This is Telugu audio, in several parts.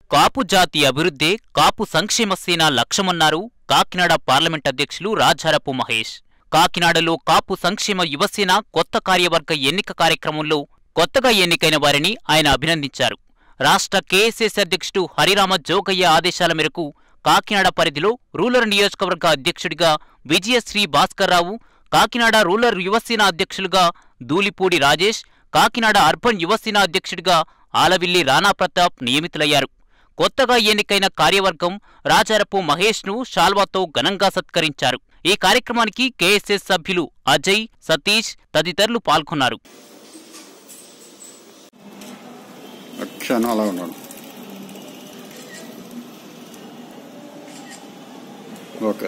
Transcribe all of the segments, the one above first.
కాపు జాతి అభివృద్ధే కాపు సంక్షేమ సేన లక్ష్యమన్నారు కాకినాడ పార్లమెంట్ అధ్యక్షులు రాజారపు మహేష్ కాకినాడలో కాపు సంక్షేమ యువసేన కొత్త కార్యవర్గ ఎన్నిక కార్యక్రమంలో కొత్తగా ఎన్నికైన వారిని ఆయన అభినందించారు రాష్ట్ర కేఎస్ఎస్ అధ్యక్షుడు హరిరామ జోగయ్య ఆదేశాల మేరకు కాకినాడ పరిధిలో రూరల్ నియోజకవర్గ అధ్యక్షుడిగా విజయశ్రీ భాస్కర్రావు కాకినాడ రూరల్ యువసేన అధ్యక్షులుగా దూలిపూడి రాజేష్ కాకినాడ అర్బన్ యువసేన అధ్యక్షుడిగా ఆలవిల్లి రాణా ప్రతాప్ నియమితులయ్యారు కొత్తగా ఎన్నికైన కార్యవర్గం రాజారపు మహేష్ను షాల్వాతో ఘనంగా సత్కరించారు ఈ కార్యక్రమానికి కేఎస్ఎస్ సభ్యులు అజయ్ సతీష్ తదితరులు పాల్గొన్నారు క్షణం అలా ఉన్నాడు ఓకే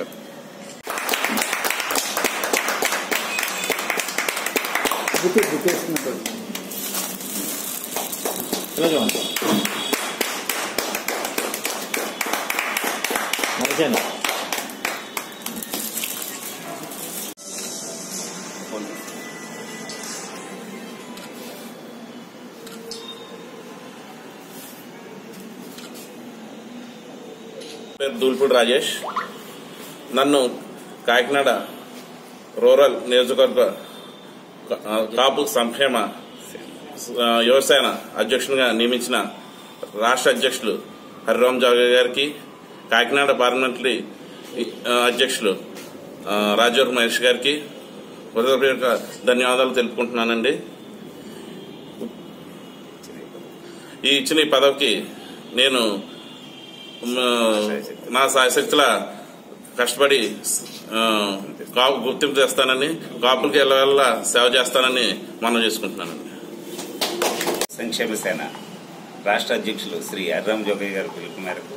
పేరు దూల్పూడి రాజేష్ నన్ను కాకినాడ రూరల్ నియోజకవర్గ ఆ, కాపు సంక్షేమ ఆ, యువసేన అధ్యక్షునిగా నియమించిన రాష్ట్ర అధ్యక్షులు హరిరామ్ జాగయ్య గారికి కాకినాడ పార్లమెంటరీ ఆ, అధ్యక్షులు ఆ, రాజవర్ మహేష్ గారికి హృదయపూర్వక ధన్యవాదాలు తెలుపుకుంటున్నానండి ఈ ఇచ్చిన ఈ పదవికి నేను మ, నా సాయశక్తుల కష్టపడి ఆ, కాపు గుర్తింపు చేస్తానని కాపులకి వెళ్ళ సేవ చేస్తానని మనం చేసుకుంటున్నానండి సంక్షేమ సేన రాష్ట్ర అధ్యక్షులు శ్రీ అర్రామ్ జోగయ్య గారి పిలుపు మేరకు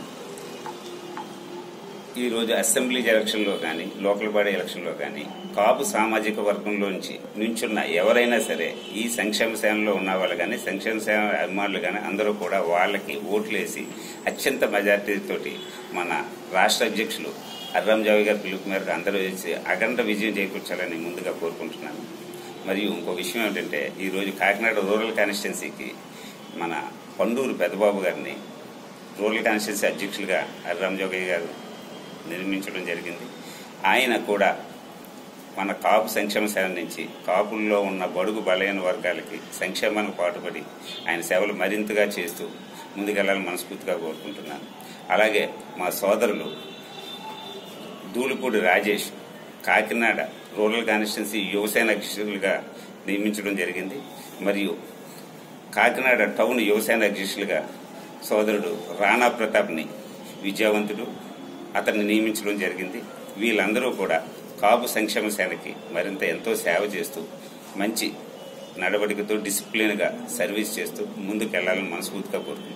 ఈరోజు అసెంబ్లీ ఎలక్షన్లో కానీ లోకల్ బాడీ ఎలక్షన్లో కానీ కాపు సామాజిక వర్గంలోంచి నుంచున్న ఎవరైనా సరే ఈ సంక్షేమ సేనలో ఉన్న వాళ్ళు కానీ సంక్షేమ సేన అభిమానులు కానీ అందరూ కూడా వాళ్ళకి ఓట్లేసి అత్యంత మెజార్టీతోటి మన రాష్ట్ర అధ్యక్షులు అర్రామ్ జావి గారి పిలుపు మేరకు అందరూ వేసి అఖండ విజయం చేకూర్చాలని ముందుగా కోరుకుంటున్నాను మరియు ఇంకో విషయం ఏంటంటే ఈరోజు కాకినాడ రూరల్ కాన్స్టిట్యున్సీకి మన పండూరు పెద్దబాబు గారిని రూరల్ కాన్స్టిట్యున్సీ అధ్యక్షులుగా హరిరామ్ జోగయ్య గారు నిర్మించడం జరిగింది ఆయన కూడా మన కాపు సంక్షేమ సేన నుంచి కాపుల్లో ఉన్న బడుగు బలైన వర్గాలకి సంక్షేమానికి పాటుపడి ఆయన సేవలు మరింతగా చేస్తూ ముందుకెళ్లాలని మనస్ఫూర్తిగా కోరుకుంటున్నాను అలాగే మా సోదరులు దూలిపూడి రాజేష్ కాకినాడ రూరల్ కాన్స్టిట్యున్సీ యువసేన అధ్యక్షులుగా నియమించడం జరిగింది మరియు కాకినాడ టౌన్ యువసేన అధ్యక్షులుగా సోదరుడు రాణా ప్రతాప్ని విద్యావంతుడు అతన్ని నియమించడం జరిగింది వీళ్ళందరూ కూడా కాపు సంక్షేమ సేనకి మరింత ఎంతో సేవ చేస్తూ మంచి నడవడికతో డిసిప్లిన్గా సర్వీస్ చేస్తూ ముందుకెళ్లాలని మనస్ఫూర్తిగా కోరుకుంటున్నాను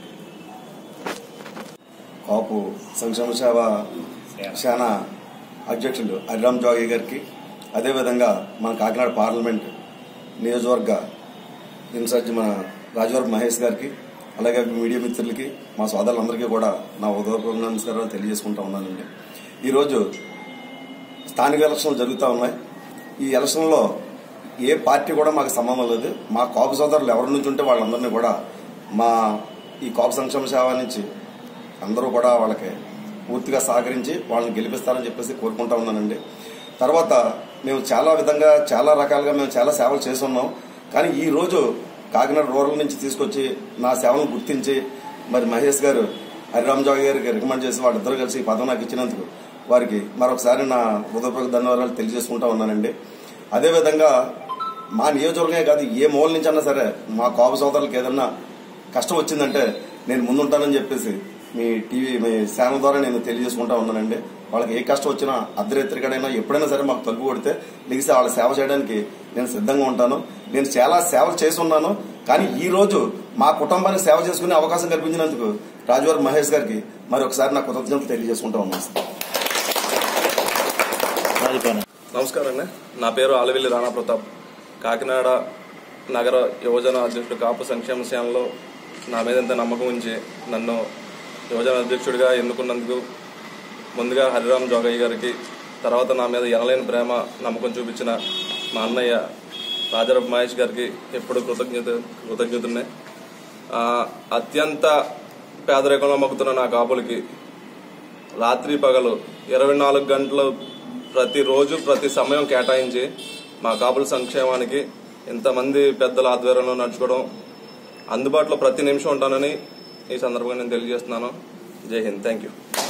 కాపు సంక్షేమ సేవ సేన అధ్యక్షులు హరిరామ్ జోగి గారికి అదేవిధంగా మన కాకినాడ పార్లమెంట్ నియోజకవర్గ ఇన్ఛార్జి మన రాజవరపు మహేష్ గారికి అలాగే మీడియా మిత్రులకి మా సోదరులందరికీ కూడా నా ఉదయపూర్వ నమస్కారాలు తెలియజేసుకుంటా ఉన్నానండి ఈరోజు స్థానిక ఎలక్షన్లు జరుగుతూ ఉన్నాయి ఈ ఎలక్షన్లో ఏ పార్టీ కూడా మాకు సంబంధం లేదు మా కాపు సోదరులు ఎవరి నుంచి ఉంటే వాళ్ళందరినీ కూడా మా ఈ కాపు సంక్షేమ సేవ నుంచి అందరూ కూడా వాళ్ళకి పూర్తిగా సహకరించి వాళ్ళని గెలిపిస్తారని చెప్పేసి కోరుకుంటా ఉన్నానండి తర్వాత మేము చాలా విధంగా చాలా రకాలుగా మేము చాలా సేవలు చేస్తున్నాం కానీ ఈ రోజు కాకినాడ రూరల్ నుంచి తీసుకొచ్చి నా సేవలను గుర్తించి మరి మహేష్ గారు హరిరామ్ జోగి గారికి రికమెండ్ చేసి వాళ్ళిద్దరూ కలిసి ఈ పదం నాకు ఇచ్చినందుకు వారికి మరొకసారి నా హృదయపూర్వక ధన్యవాదాలు తెలియజేసుకుంటా ఉన్నానండి అదేవిధంగా మా నియోజకవర్గమే కాదు ఏ మూల నుంచి అన్నా సరే మా కాపు సోదరులకు ఏదన్నా కష్టం వచ్చిందంటే నేను ముందుంటానని చెప్పేసి మీ టీవీ మీ ఛానల్ ద్వారా నేను తెలియజేసుకుంటా ఉన్నానండి వాళ్ళకి ఏ కష్టం వచ్చినా అర్ధరాత్రికడైనా ఎప్పుడైనా సరే మాకు తలుపు కొడితే లిగిసి వాళ్ళ సేవ చేయడానికి నేను సిద్ధంగా ఉంటాను నేను చాలా సేవలు చేసి ఉన్నాను కానీ ఈ రోజు మా కుటుంబానికి సేవ చేసుకునే అవకాశం కల్పించినందుకు రాజువారి మహేష్ గారికి మరి ఒకసారి నా కృతజ్ఞతలు తెలియజేసుకుంటా ఉన్నాను నమస్కారం అండి నా పేరు ఆలవిల్లి రాణా ప్రతాప్ కాకినాడ నగర యువజన అధ్యక్షుడు కాపు సంక్షేమ సేనలో నా మీద ఎంత నమ్మకం ఉంచి నన్ను యువజన అధ్యక్షుడిగా ఎన్నుకున్నందుకు ముందుగా హరిరామ్ జోగయ్య గారికి తర్వాత నా మీద ఎనలేని ప్రేమ నమ్మకం చూపించిన మా అన్నయ్య రాజారావు మహేష్ గారికి ఎప్పుడు కృతజ్ఞత కృతజ్ఞతనే ఆ, అత్యంత పేదరికంలో మగ్గుతున్న నా కాపులకి రాత్రి పగలు ఇరవై నాలుగు గంటలు ప్రతిరోజు ప్రతి సమయం కేటాయించి మా కాపుల సంక్షేమానికి ఇంతమంది పెద్దల ఆధ్వర్యంలో నడుచుకోవడం అందుబాటులో ప్రతి నిమిషం ఉంటానని ఈ సందర్భంగా నేను తెలియజేస్తున్నాను జై హింద్ థ్యాంక్ యూ